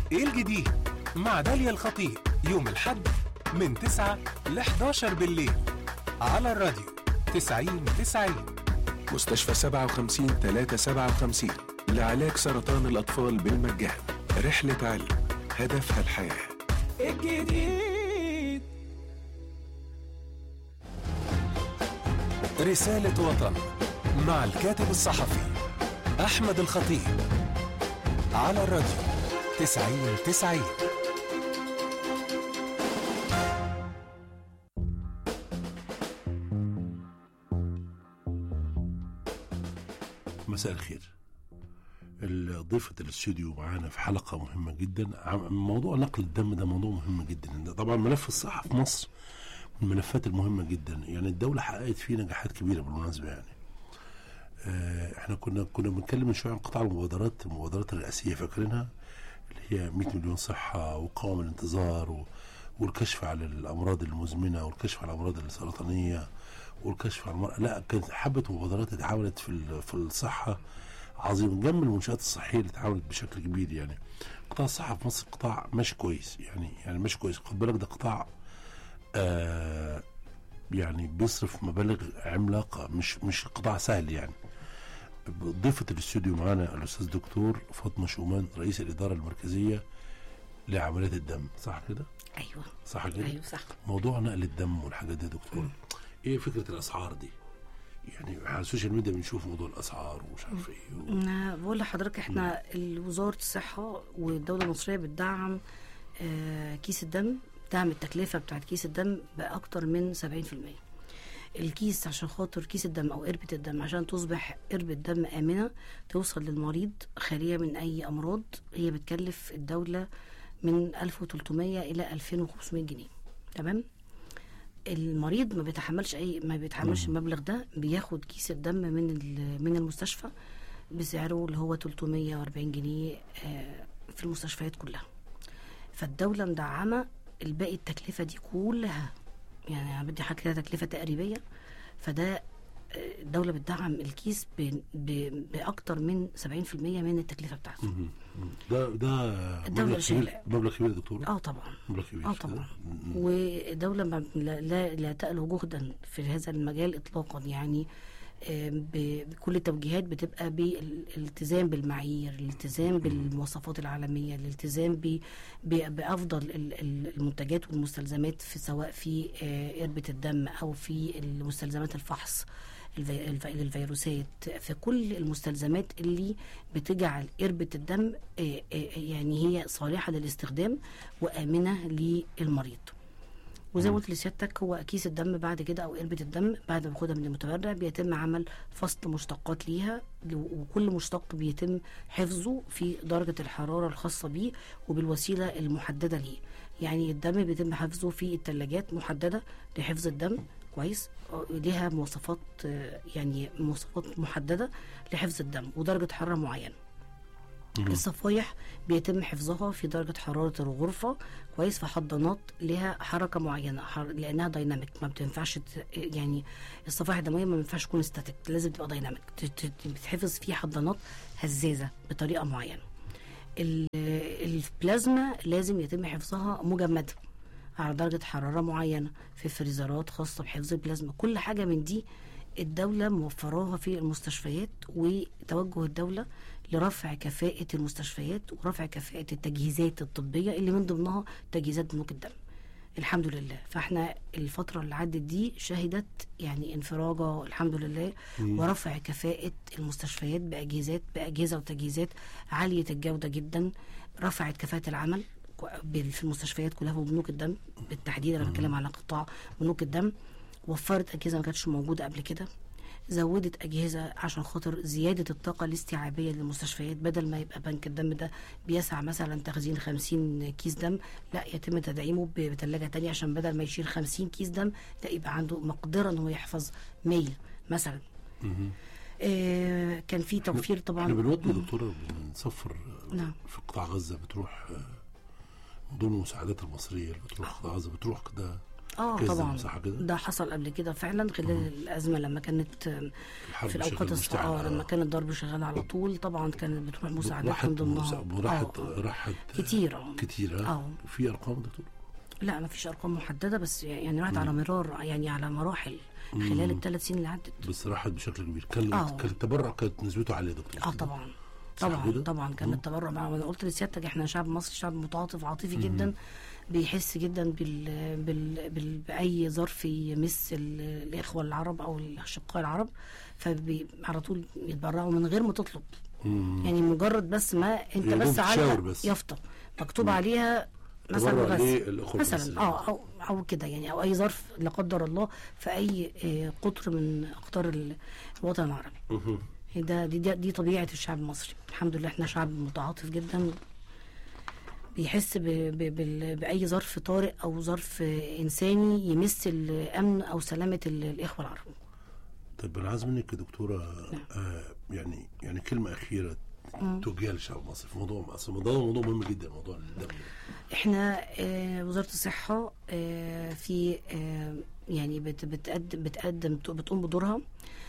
ايه الجديد مع داليا الخطيب يوم الحد من 9 ل 11 بالليل على الراديو 90 90 مستشفى 57 357 لعلاج سرطان الأطفال بالمجان رحلة علم هدفها الحياة الجديد رسالة وطن مع الكاتب الصحفي أحمد الخطيب على الراديو 90 90 مساء الخير ضيفة الاستوديو معانا في حلقة مهمة جدا عم- موضوع نقل الدم ده موضوع مهم جدا طبعا ملف الصحة في مصر من الملفات المهمة جدا يعني الدولة حققت فيه نجاحات كبيرة بالمناسبة يعني آه، احنا كنا كنا بنتكلم من شويه عن قطاع المبادرات المبادرات الرئاسيه فاكرينها اللي هي 100 مليون صحه وقوام الانتظار و والكشف على الامراض المزمنه والكشف على الامراض السرطانيه والكشف على المرأة لا كانت حبه مبادرات اتعملت في ال- في الصحه عظيم جنب المنشات الصحيه اللي اتعملت بشكل كبير يعني قطاع الصحه في مصر قطاع ماشي كويس يعني يعني ماشي كويس خد بالك ده قطاع آه يعني بيصرف مبالغ عملاقه مش مش قطاع سهل يعني ضيفة الاستوديو معانا الأستاذ دكتور فاطمة شومان رئيس الإدارة المركزية لعمليات الدم صح كده؟ ايوه صح كده؟ ايوه صح موضوع نقل الدم والحاجات دي يا دكتور ايه فكرة الأسعار دي؟ يعني على السوشيال ميديا بنشوف موضوع الأسعار ومش عارف ايه و... أنا بقول لحضرتك احنا وزاره الصحه والدوله المصريه بتدعم آه، كيس الدم دعم التكلفه بتاعت كيس الدم باكتر من 70% الكيس عشان خاطر كيس الدم او قربة الدم عشان تصبح قربة دم آمنة توصل للمريض خالية من أي أمراض هي بتكلف الدولة من 1300 إلى 2500 جنيه تمام المريض ما بيتحملش اي ما بيتحملش المبلغ ده بياخد كيس الدم من ال- من المستشفى بسعره اللي هو 340 جنيه آه، في المستشفيات كلها فالدوله مدعمه الباقي التكلفه دي كلها يعني أنا بدي حاجه كده تكلفه تقريبيه فده آه، الدوله بتدعم الكيس ب- ب- باكتر من 70% من التكلفه بتاعته مم. مم. ده ده الدولة مبلغ كبير شايلة. مبلغ كبير يا دكتور اه طبعا مبلغ كبير اه طبعا مم. ودولة ما لا, لا, لا تألو جهدا في هذا المجال إطلاقا يعني آم، ب- بكل التوجيهات بتبقى بالالتزام بالمعايير الالتزام بالمواصفات العالمية الالتزام ب- ب- بأفضل ال- ال- المنتجات والمستلزمات في سواء في آه، قربة الدم أو في المستلزمات الفحص الفي- الف- للفيروسات في كل المستلزمات اللي بتجعل قربة الدم آه، آه، يعني هي صالحة للاستخدام وآمنة للمريض وزي ما قلت لسيادتك هو كيس الدم بعد كده او قربة الدم بعد ما باخدها من المتبرع بيتم عمل فصل مشتقات ليها ل- وكل مشتق بيتم حفظه في درجة الحرارة الخاصة بيه وبالوسيلة المحددة ليه يعني الدم بيتم حفظه في الثلاجات محددة لحفظ الدم كويس آه، ليها مواصفات آه، يعني مواصفات محددة لحفظ الدم ودرجة حرارة معينة الصفايح بيتم حفظها في درجة حرارة الغرفة كويس في حضانات لها حركة معينة حر... لأنها دايناميك ما بتنفعش ت... يعني الصفائح الدموية ما ينفعش تكون ستاتيك لازم تبقى دايناميك ت... ت... بتحفظ في حضانات هزازة بطريقة معينة ال... البلازما لازم يتم حفظها مجمدة على درجة حرارة معينة في فريزرات خاصة بحفظ البلازما كل حاجة من دي الدولة موفراها في المستشفيات وتوجه الدولة لرفع كفاءة المستشفيات ورفع كفاءة التجهيزات الطبية اللي من ضمنها تجهيزات بنوك الدم الحمد لله فاحنا الفترة اللي عدت دي شهدت يعني انفراجة الحمد لله ورفع كفاءة المستشفيات بأجهزات بأجهزة وتجهيزات عالية الجودة جدا رفعت كفاءة العمل بال- في المستشفيات كلها وبنوك الدم بالتحديد انا بتكلم على قطاع بنوك الدم وفرت اجهزه ما كانتش موجوده قبل كده زودت اجهزه عشان خاطر زياده الطاقه الاستيعابيه للمستشفيات بدل ما يبقى بنك الدم ده بيسع مثلا تخزين 50 كيس دم لا يتم تدعيمه ب- بثلاجه تانية عشان بدل ما يشيل 50 كيس دم لا يبقى عنده مقدره ان هو يحفظ 100 مثلا آه كان في توفير احنا طبعا بنودي دكتورة بنسفر نعم. في قطاع غزة بتروح آه، من ضمن المساعدات المصرية اللي بتروح قطاع غزة بتروح كده اه كذب، طبعا صح كده؟ ده حصل قبل كده فعلا خلال الازمه لما كانت آم، الحرب في الاوقات بشكل الص- اه مشتعل، لما كان الضرب شغال على طول طبعا كانت بتروح مساعدات راحت من ضمنها راحت آه، آه. راحت كتير اه كتير آه. اه في ارقام دكتور لا ما فيش ارقام محدده بس يعني راحت على مرار يعني على مراحل خلال الثلاث سنين اللي عدت بس راحت بشكل كبير كان آه. كان التبرع كانت نسبته عاليه يا دكتور اه كده؟ طبعا صح طبعا كده؟ طبعا كان مم. التبرع مع انا قلت لسيادتك احنا شعب مصري شعب متعاطف عاطفي جدا بيحس جدا بال... بال... بال... باي ظرف يمس ال... الاخوه العرب او الاشقاء العرب فعلى طول يتبرعوا من غير ما تطلب مم. يعني مجرد بس ما انت يا دوب بس تشاور على بس. يافطه مكتوب عليها مثلا تبرع بس للأخوة مثلا المصريين. اه او او كده يعني او اي ظرف لا قدر الله في اي آه، قطر من اقطار ال- الوطن العربي مهم. ده دي, دي, دي طبيعه الشعب المصري الحمد لله احنا شعب متعاطف جدا بيحس ب ب بال- باي ظرف طارئ او ظرف آه، انساني يمس الامن او سلامه ال- الاخوه العرب طيب انا عايز منك يا دكتوره آه يعني يعني كلمه اخيره توجهها للشعب المصري في موضوع اصل الموضوع موضوع مهم جدا موضوع الدم ده. احنا آه، وزارة الصحة آه، في آه، يعني بت- بتقدم بتقدم بتقوم بدورها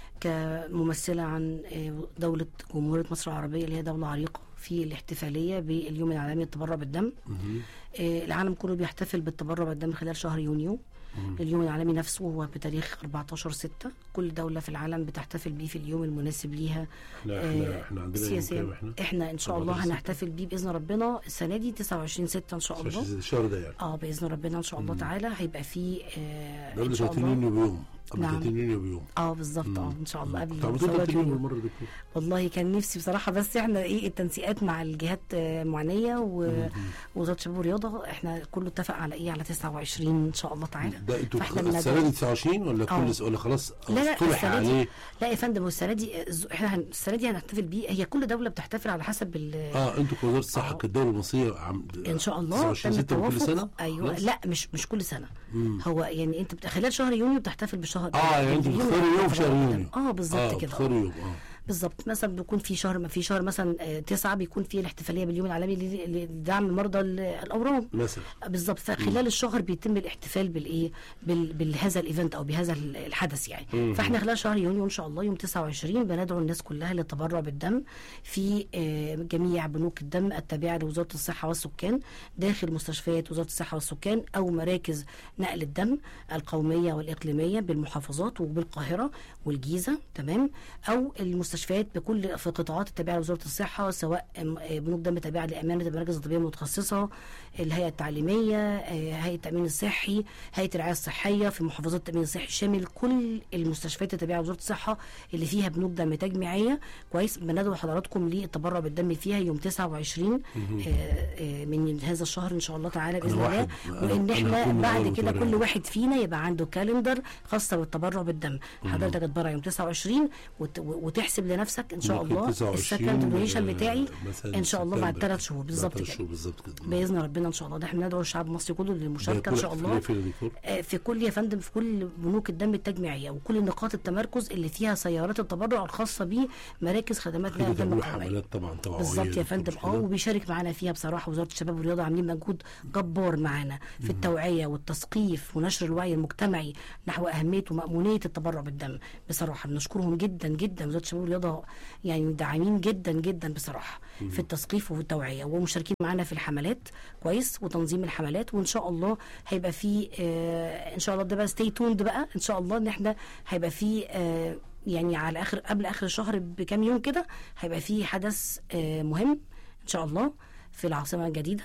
كممثلة عن آه، دولة جمهورية مصر العربية اللي هي دولة عريقة في الاحتفالية باليوم العالمي للتبرع بالدم مهم. آه، العالم كله بيحتفل بالتبرع بالدم خلال شهر يونيو اليوم العالمي نفسه هو بتاريخ 14 6 كل دولة في العالم بتحتفل بيه في اليوم المناسب ليها احنا احنا احنا عندنا يوم سياسيا كام احنا؟ احنا ان شاء الله 14 ستة. هنحتفل بيه باذن ربنا السنه دي 29 6 ان شاء الله الشهر ده يعني اه باذن ربنا ان شاء الله تعالى هيبقى في آه ان قبل شاء 30 الله يونيو بيوم قبل نعم. 30 يونيو بيوم اه بالظبط اه ان شاء الله قبل طب ثورة 30 يونيو يونيو. المره دي دكتور والله كان نفسي بصراحه بس احنا ايه التنسيقات مع الجهات آه، المعنيه ووزاره الشباب والرياضه احنا كله اتفق على ايه على 29 ان شاء الله تعالى ده انتوا فاحنا السنه دي بندعو 29 ولا آه. كل س- ولا خلاص لا لا اصطلح السنه دي عليه لا يا فندم والسنه دي آه، احنا هن- السنه دي هنحتفل بيه هي كل دوله بتحتفل على حسب ال اه انتوا كوزاره الصحه آه. كالدوله المصريه عم ان شاء الله 29 تم 6 كل التوافق سنه ايوه خلاص؟ لا مش مش كل سنه هو يعني انت بت- خلال شهر يونيو بتحتفل بشهر اه يعني انتوا اليوم بتختاروا يوم في شهر التبرع يونيو اه بالظبط آه كده بتختاروا يوم اه بالظبط مثلا بيكون في شهر ما في شهر مثلا آه، تسعة بيكون في الاحتفاليه باليوم العالمي ل- لدعم مرضى ال- الاورام مثلا بالظبط فخلال الشهر بيتم الاحتفال بالايه بال- بهذا الايفنت او بهذا ال- الحدث يعني فاحنا خلال شهر يونيو ان شاء الله يوم 29 بندعو الناس كلها للتبرع بالدم في آه، جميع بنوك الدم التابعه لوزاره الصحه والسكان داخل مستشفيات وزاره الصحه والسكان او مراكز نقل الدم القوميه والاقليميه بالمحافظات وبالقاهره والجيزه تمام او المستشفيات بكل في قطاعات التابعه لوزاره الصحه سواء آم، آه، بنوك دم تابعه لامانه المراكز الطبيه المتخصصه الهيئه التعليميه آه، هيئه التامين الصحي هيئه الرعايه الصحيه في محافظات التامين الصحي الشامل كل المستشفيات التابعه لوزاره الصحه اللي فيها بنوك دم تجميعيه كويس بندعو حضراتكم للتبرع بالدم فيها يوم 29 آه، آه، من هذا الشهر ان شاء الله تعالى باذن الله واحد- أنا- وان أنا احنا هكون بعد معاهم كده متابع. كل واحد فينا يبقى عنده كالندر خاصه بالتبرع بالدم حضرتك تتبرع يوم 29 وت- وتحسب لنفسك ان شاء ممكن الله 29 السكند دونيشن آه، بتاعي مثلاً ان شاء الله بعد سبتمبر. ثلاث شهور بعد بالظبط ثلاث كده شهور بالظبط كده باذن ربنا ان شاء الله ده احنا ندعو الشعب المصري كله للمشاركه ان شاء الله في دكتور آه، في كل يا فندم في كل بنوك الدم التجميعيه وكل نقاط التمركز اللي فيها سيارات التبرع الخاصه بمراكز خدمات نقل كده الدم تعملوا القوميه حملات طبعا طبعا بالظبط يا فندم اه وبيشارك معانا فيها بصراحه وزاره الشباب والرياضه عاملين مجهود جبار معانا في التوعيه والتثقيف ونشر الوعي المجتمعي نحو اهميه ومامونيه التبرع بالدم بصراحه بنشكرهم جدا جدا وزاره الشباب والرياضه يعني داعمين جدا جدا بصراحه في التثقيف وفي التوعيه ومشاركين معانا في الحملات كويس وتنظيم الحملات وان شاء الله هيبقى في آه ان شاء الله ده بقى ستي توند بقى ان شاء الله ان احنا هيبقى في آه يعني على اخر قبل اخر الشهر بكام يوم كده هيبقى في حدث آه مهم ان شاء الله في العاصمه الجديده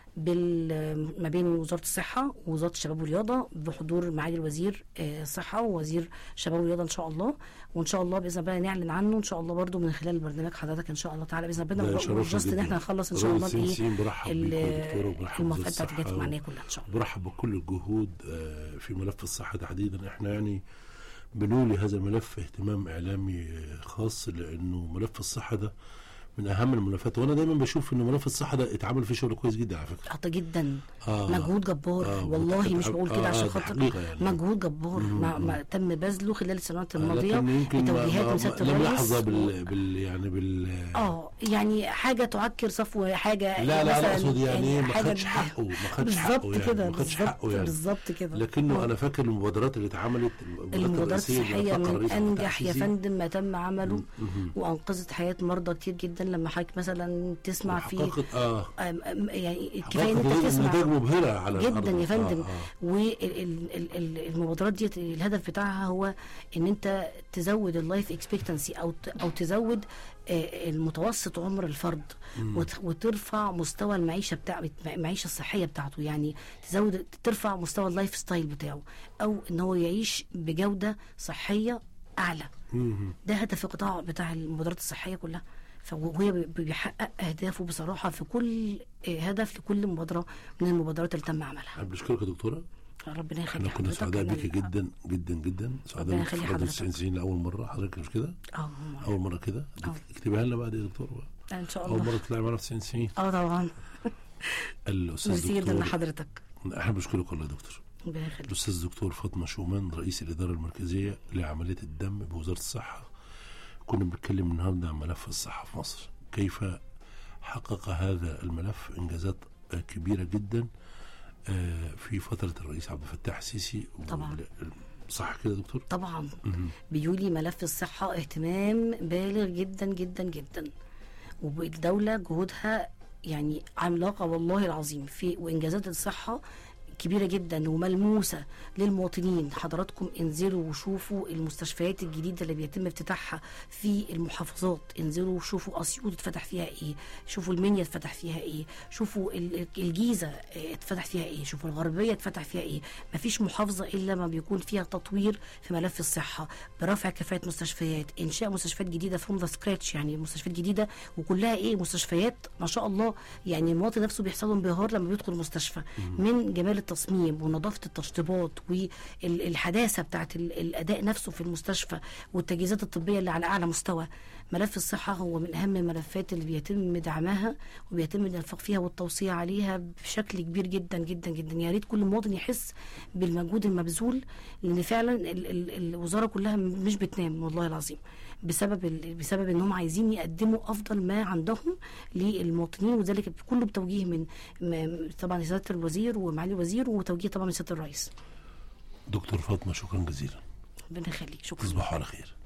بال ما بين وزاره الصحه ووزاره الشباب والرياضه بحضور معالي الوزير آه، الصحه ووزير الشباب والرياضه ان شاء الله وان شاء الله باذن الله نعلن عنه ان شاء الله برضو من خلال برنامج حضرتك ان شاء الله تعالى باذن ده الله شرفنا جاست ان جداً. احنا نخلص ان شاء الله رئيس الايه سين برحب ال- بيكم يا دكتور وبرحب الموافقات بوزارة بتاعت الجهات الصحة المعنيه كلها ان شاء الله برحب بكل الجهود آه، في ملف الصحة تحديدا احنا يعني بنولي هذا الملف اهتمام اعلامي آه، خاص لانه ملف الصحة ده من اهم الملفات وانا دايما بشوف ان ملف الصحه ده اتعمل فيه شغل كويس جدا على فكره عطى جدا آه. مجهود جبار آه، والله متأكد مش حق- بقول كده آه، عشان آه، خاطر حقيقة يعني. مجهود جبار ما, ما تم بذله خلال السنوات الماضيه لكن يمكن ما- بتوجيهات ما- من سياده ما- لم الرئيس يحظى و- بال, بال يعني بال اه يعني حاجه تعكر صفو حاجه لا لا انا مثلاً اقصد يعني ايه ما حاجة خدش حقه ما خدش حقه بالظبط يعني كده ما خدش بالظبط حقه يعني بالظبط كده لكنه آه. انا فاكر المبادرات اللي اتعملت المبادرات الرئيسية اللي الصحيه أطلقها من الرئيس عبد الفتاح انجح يا السيسي. فندم ما تم عمله وانقذت حياه مرضى كتير جدا لما حضرتك مثلا تسمع فيه وحققت اه آم- آم- يعني كفايه ان حققت انت تسمع نتائج مبهره على الأرض. جدا يا فندم آه آه. والمبادرات دي الهدف بتاعها هو ان انت تزود اللايف اكسبكتنسي او ت- او تزود آه، المتوسط عمر الفرد وت- وترفع مستوى المعيشه بتاع المعيشه الصحيه بتاعته يعني تزود ترفع مستوى اللايف ستايل بتاعه او ان هو يعيش بجوده صحيه اعلى مم. ده هدف القطاع بتاع المبادرات الصحيه كلها فهو بي- بيحقق اهدافه بصراحه في كل آه، هدف لكل مبادره من المبادرات اللي تم عملها أنا بشكرك يا دكتوره ربنا احنا يخلي كنا حضرتك سعداء أنا- بيكي جدا جدا جدا سعداء ربنا بيك في يخلي حضرتك حضرتك. 90 سنين لاول مره حضرتك مش كده؟ اه اول مره كده آه. اكتبها لنا بقى دي يا دكتور بقى. ان شاء اول الله مره تطلعي معانا في 90 سنين اه طبعا الاستاذ ميرسي جدا دكتور لحضرتك احنا بنشكرك والله يا دكتور ربنا يخليك الاستاذ دكتور فاطمه شومان رئيس الاداره المركزيه لعمليه الدم بوزاره الصحه كنا بنتكلم النهارده عن ملف الصحه في مصر كيف حقق هذا الملف انجازات آه، كبيره جدا آه، في فتره الرئيس عبد الفتاح السيسي طبعاً. وال- صح كده يا دكتور؟ طبعا مهم. بيولي ملف الصحة اهتمام بالغ جدا جدا جدا والدولة جهودها يعني عملاقة والله العظيم في وإنجازات الصحة كبيرة جدا وملموسة للمواطنين حضراتكم انزلوا وشوفوا المستشفيات الجديدة اللي بيتم افتتاحها في المحافظات انزلوا وشوفوا أسيوط اتفتح فيها ايه شوفوا المنيا اتفتح فيها ايه شوفوا ال- الجيزة اه، اتفتح فيها ايه شوفوا الغربية اتفتح فيها ايه مفيش محافظة إلا ما بيكون فيها تطوير في ملف الصحة برفع كفاءة مستشفيات إنشاء مستشفيات جديدة فروم ذا سكراتش يعني مستشفيات جديدة وكلها ايه مستشفيات ما شاء الله يعني المواطن نفسه بيحصل له انبهار لما بيدخل المستشفى من جمال التصميم ونظافة التشطيبات والحداثة بتاعت ال- الأداء نفسه في المستشفى والتجهيزات الطبية اللي على أعلى مستوى ملف الصحة هو من أهم الملفات اللي بيتم دعمها وبيتم الإنفاق فيها والتوصية عليها بشكل كبير جدا جدا جدا يا ريت كل مواطن يحس بالمجهود المبذول لأن فعلا ال- ال- الوزارة كلها مش بتنام والله العظيم بسبب ال- بسبب انهم عايزين يقدموا افضل ما عندهم للمواطنين وذلك كله بتوجيه من م- طبعا سياده الوزير ومعالي الوزير وتوجيه طبعا من سياده الرئيس دكتور فاطمه شكرا جزيلا ربنا يخليك شكرا تصبحوا على خير